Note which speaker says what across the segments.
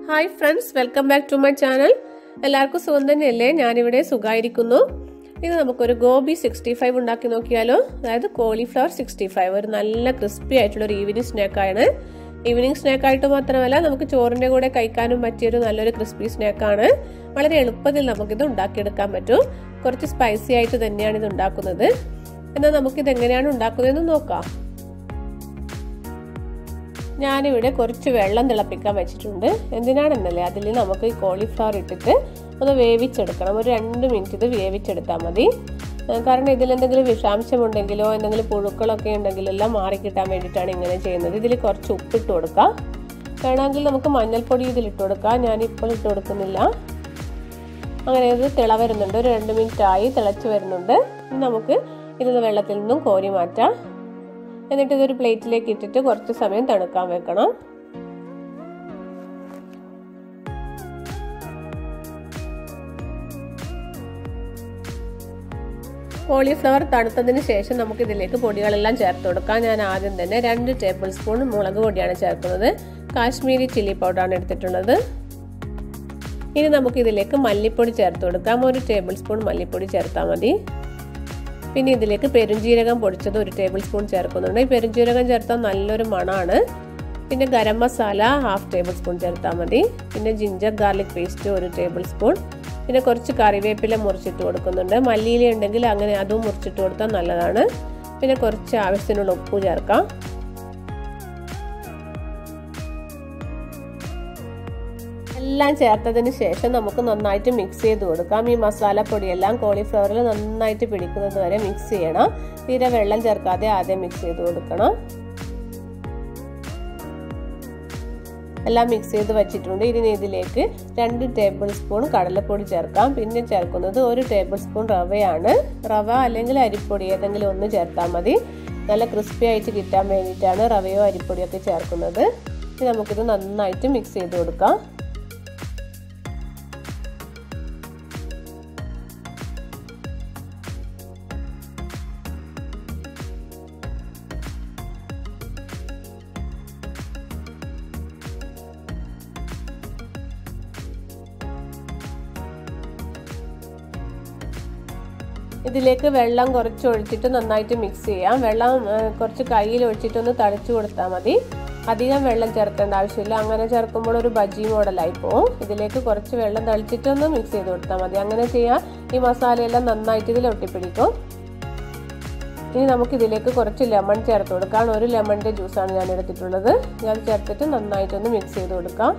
Speaker 1: hi friends welcome back to my channel എല്ലാവർക്കും സുഖം തന്നെയല്ലേ ഞാനിവിടെ സുഖമായിരിക്കുന്നു ഇത് നമുക്കൊരു ഗോബി സിക്സ്റ്റി ഫൈവ് ഉണ്ടാക്കി നോക്കിയാലോ അതായത് കോളിഫ്ലവർ സിക്സ്റ്റി ഫൈവ് ഒരു നല്ല ക്രിസ്പി ആയിട്ടുള്ള ഒരു ഈവനിങ് സ്നാക്കാണ് ഈവനിങ് സ്നാക്കായിട്ട് മാത്രമല്ല നമുക്ക് ചോറിൻ്റെ കൂടെ കഴിക്കാനും പറ്റിയൊരു നല്ലൊരു ക്രിസ്പി സ്നാക്കാണ് വളരെ എളുപ്പത്തിൽ നമുക്കിത് ഉണ്ടാക്കിയെടുക്കാൻ പറ്റും കുറച്ച് സ്പൈസി ആയിട്ട് തന്നെയാണ് ഇത് ഉണ്ടാക്കുന്നത് എന്നാൽ നമുക്കിത് എങ്ങനെയാണ് ഉണ്ടാക്കുന്നതെന്ന് നോക്കാം ഞാനിവിടെ കുറച്ച് വെള്ളം തിളപ്പിക്കാൻ വെച്ചിട്ടുണ്ട് എന്തിനാണെന്നല്ലേ അതിൽ നമുക്ക് ഈ കോളിഫ്ലവർ ഇട്ടിട്ട് ഒന്ന് വേവിച്ചെടുക്കണം ഒരു രണ്ട് മിനിറ്റ് ഇത് വേവിച്ചെടുത്താൽ മതി കാരണം ഇതിലെന്തെങ്കിലും വിഷാംശമുണ്ടെങ്കിലോ എന്തെങ്കിലും പുഴുക്കളൊക്കെ ഉണ്ടെങ്കിലോ എല്ലാം മാറിക്കിട്ടാൻ വേണ്ടിയിട്ടാണ് ഇങ്ങനെ ചെയ്യുന്നത് ഇതിൽ കുറച്ച് ഉപ്പിട്ട് കൊടുക്കാം വേണമെങ്കിൽ നമുക്ക് മഞ്ഞൾപ്പൊടി ഇതിലിട്ട് കൊടുക്കാം ഞാനിപ്പോൾ ഇട്ട് കൊടുക്കുന്നില്ല അങ്ങനെ ഇത് തിള വരുന്നുണ്ട് ഒരു രണ്ട് മിനിറ്റ് ആയി തിളച്ച് വരുന്നുണ്ട് നമുക്ക് ഇത് വെള്ളത്തിൽ നിന്നും കോരി മാറ്റാം എന്നിട്ട് ഇതൊരു പ്ലേറ്റിലേക്ക് ഇട്ടിട്ട് കുറച്ച് സമയം തണുക്കാൻ വെക്കണം കോളിഫ്ലവർ തണുത്തതിന് ശേഷം നമുക്ക് ഇതിലേക്ക് പൊടികളെല്ലാം ചേർത്ത് കൊടുക്കാം ഞാൻ ആദ്യം തന്നെ രണ്ട് ടേബിൾ സ്പൂൺ മുളക് പൊടിയാണ് ചേർക്കുന്നത് കാശ്മീരി ചില്ലി പൗഡറാണ് എടുത്തിട്ടുള്ളത് ഇനി നമുക്ക് ഇതിലേക്ക് മല്ലിപ്പൊടി ചേർത്ത് കൊടുക്കാം ഒരു ടേബിൾ സ്പൂൺ മല്ലിപ്പൊടി ചേർത്താൽ മതി പിന്നെ ഇതിലേക്ക് പെരുംജീരകം പൊടിച്ചത് ഒരു ടേബിൾ സ്പൂൺ ചേർക്കുന്നുണ്ട് ഈ പെരുംജീരകം ചേർത്താൽ നല്ലൊരു മണമാണ് പിന്നെ garam masala half tablespoon ചേർത്താൽ മതി പിന്നെ ജിഞ്ചർ ഗാർലിക് പേസ്റ്റ് ഒരു ടേബിൾ സ്പൂൺ പിന്നെ കുറച്ച് കറിവേപ്പില മുറിച്ചിട്ട് കൊടുക്കുന്നുണ്ട് മല്ലിയില ഉണ്ടെങ്കിൽ അങ്ങനെ അതും മുറിച്ചിട്ട് കൊടുത്താൽ നല്ലതാണ് പിന്നെ കുറച്ച് ആവശ്യത്തിനുള്ള ഉപ്പ് ചേർക്കാം എല്ലാം ചേർത്തതിന് ശേഷം നമുക്ക് നന്നായിട്ട് മിക്സ് ചെയ്ത് കൊടുക്കാം ഈ മസാലപ്പൊടിയെല്ലാം കോളിഫ്ലവറിൽ നന്നായിട്ട് പിടിക്കുന്നത് വരെ മിക്സ് ചെയ്യണം തീരെ വെള്ളം ചേർക്കാതെ ആദ്യം മിക്സ് ചെയ്ത് കൊടുക്കണം എല്ലാം മിക്സ് ചെയ്ത് വെച്ചിട്ടുണ്ട് ഇനി ഇതിലേക്ക് രണ്ട് ടേബിൾ സ്പൂൺ കടലപ്പൊടി ചേർക്കാം പിന്നെ ചേർക്കുന്നത് ഒരു ടേബിൾ സ്പൂൺ റവയാണ് റവ അല്ലെങ്കിൽ അരിപ്പൊടി ഏതെങ്കിലും ഒന്ന് ചേർത്താൽ മതി നല്ല ക്രിസ്പി ആയിട്ട് കിട്ടാൻ വേണ്ടിയിട്ടാണ് റവയോ അരിപ്പൊടിയോ ഒക്കെ ചേർക്കുന്നത് ഇനി നമുക്കിത് നന്നായിട്ട് മിക്സ് ചെയ്ത് കൊടുക്കാം ഇതിലേക്ക് വെള്ളം കുറച്ച് ഒഴിച്ചിട്ട് നന്നായിട്ട് മിക്സ് ചെയ്യാം വെള്ളം കുറച്ച് കയ്യിൽ ഒഴിച്ചിട്ടൊന്ന് തളിച്ചു കൊടുത്താൽ മതി അധികം വെള്ളം ചേർക്കേണ്ട ആവശ്യമില്ല അങ്ങനെ ചേർക്കുമ്പോൾ ഒരു ബജി മോഡലായി പോവും ഇതിലേക്ക് കുറച്ച് വെള്ളം തളിച്ചിട്ടൊന്ന് മിക്സ് ചെയ്ത് കൊടുത്താൽ മതി അങ്ങനെ ചെയ്യാൻ ഈ മസാലയെല്ലാം നന്നായിട്ട് ഇതിൽ ഒട്ടിപ്പിടിക്കും ഇനി നമുക്ക് ഇതിലേക്ക് കുറച്ച് ലെമൺ ചേർത്ത് കൊടുക്കാം ഒരു ലെമണിൻ്റെ ജ്യൂസാണ് ഞാൻ എടുത്തിട്ടുള്ളത് ഞാൻ ചേർത്തിട്ട് നന്നായിട്ടൊന്ന് മിക്സ് ചെയ്ത് കൊടുക്കാം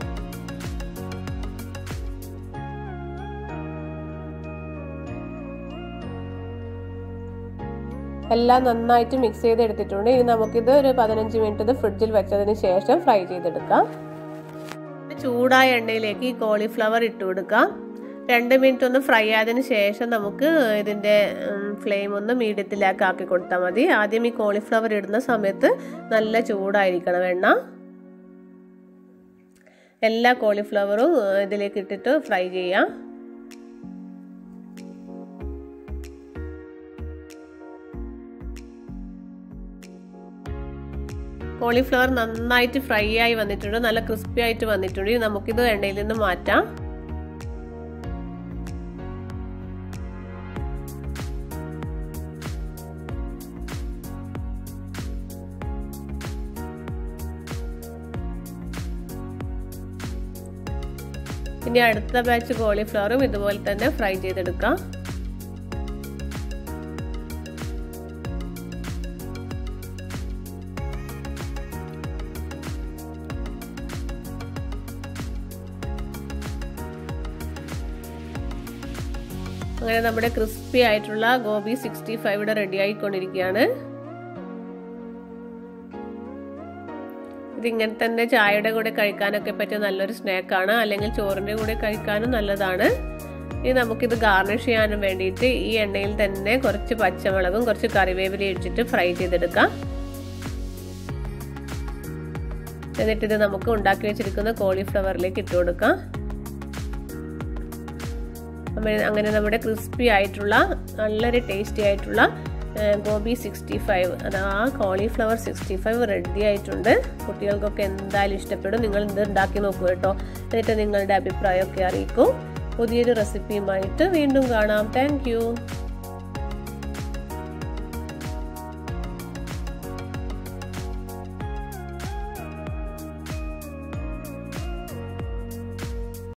Speaker 1: എല്ലാം നന്നായിട്ട് മിക്സ് ചെയ്ത് എടുത്തിട്ടുണ്ട് ഇനി നമുക്കിത് ഒരു പതിനഞ്ച് മിനിറ്റ് ഇത് ഫ്രിഡ്ജിൽ വെച്ചതിന് ശേഷം ഫ്രൈ ചെയ്തെടുക്കാം ചൂടായ എണ്ണയിലേക്ക് ഈ കോളിഫ്ലവർ ഇട്ട് കൊടുക്കാം രണ്ട് മിനിറ്റ് ഒന്ന് ഫ്രൈ ആയതിനു ശേഷം നമുക്ക് ഇതിൻ്റെ ഫ്ലെയിം ഒന്ന് മീഡിയത്തിലേക്ക് ആക്കി കൊടുത്താൽ മതി ആദ്യം ഈ കോളിഫ്ലവർ ഇടുന്ന സമയത്ത് നല്ല ചൂടായിരിക്കണം എണ്ണ എല്ലാ കോളിഫ്ലവറും ഇതിലേക്ക് ഇട്ടിട്ട് ഫ്രൈ ചെയ്യാം കോളിഫ്ലവർ നന്നായിട്ട് ഫ്രൈ ആയി വന്നിട്ടുണ്ട് നല്ല ക്രിസ്പി ആയിട്ട് വന്നിട്ടുണ്ട് നമുക്കിത് എണ്ണയിൽ നിന്ന് മാറ്റാം ഇനി അടുത്ത ബാച്ച് കോളിഫ്ലവറും ഇതുപോലെ തന്നെ ഫ്രൈ ചെയ്തെടുക്കാം അങ്ങനെ നമ്മുടെ ക്രിസ്പി ആയിട്ടുള്ള ഗോബി സിക്സ്റ്റി ഫൈവ് ഇവിടെ റെഡി ആയിക്കൊണ്ടിരിക്കുകയാണ് ഇതിങ്ങനെ തന്നെ ചായയുടെ കൂടെ കഴിക്കാനൊക്കെ പറ്റിയ നല്ലൊരു സ്നാക്കാണ് അല്ലെങ്കിൽ ചോറിൻ്റെ കൂടെ കഴിക്കാനും നല്ലതാണ് ഇനി നമുക്കിത് ഗാർണിഷ് ചെയ്യാനും വേണ്ടിയിട്ട് ഈ എണ്ണയിൽ തന്നെ കുറച്ച് പച്ചമുളകും കുറച്ച് കറിവേപ്പില ഇട്ടിട്ട് ഫ്രൈ ചെയ്തെടുക്കാം എന്നിട്ടിത് നമുക്ക് ഉണ്ടാക്കി വെച്ചിരിക്കുന്ന കോളിഫ്ലവറിലേക്ക് ഇട്ട് കൊടുക്കാം അങ്ങനെ നമ്മുടെ ക്രിസ്പി ആയിട്ടുള്ള നല്ലൊരു ടേസ്റ്റി ആയിട്ടുള്ള ഗോബി സിക്സ്റ്റി ഫൈവ് അതാ കോളിഫ്ലവർ സിക്സ്റ്റി ഫൈവ് റെഡി ആയിട്ടുണ്ട് കുട്ടികൾക്കൊക്കെ എന്തായാലും ഇഷ്ടപ്പെടും നിങ്ങൾ ഇത് ഉണ്ടാക്കി നോക്കൂ കേട്ടോ എന്നിട്ട് നിങ്ങളുടെ അഭിപ്രായമൊക്കെ അറിയിക്കൂ പുതിയൊരു റെസിപ്പിയുമായിട്ട് വീണ്ടും കാണാം താങ്ക്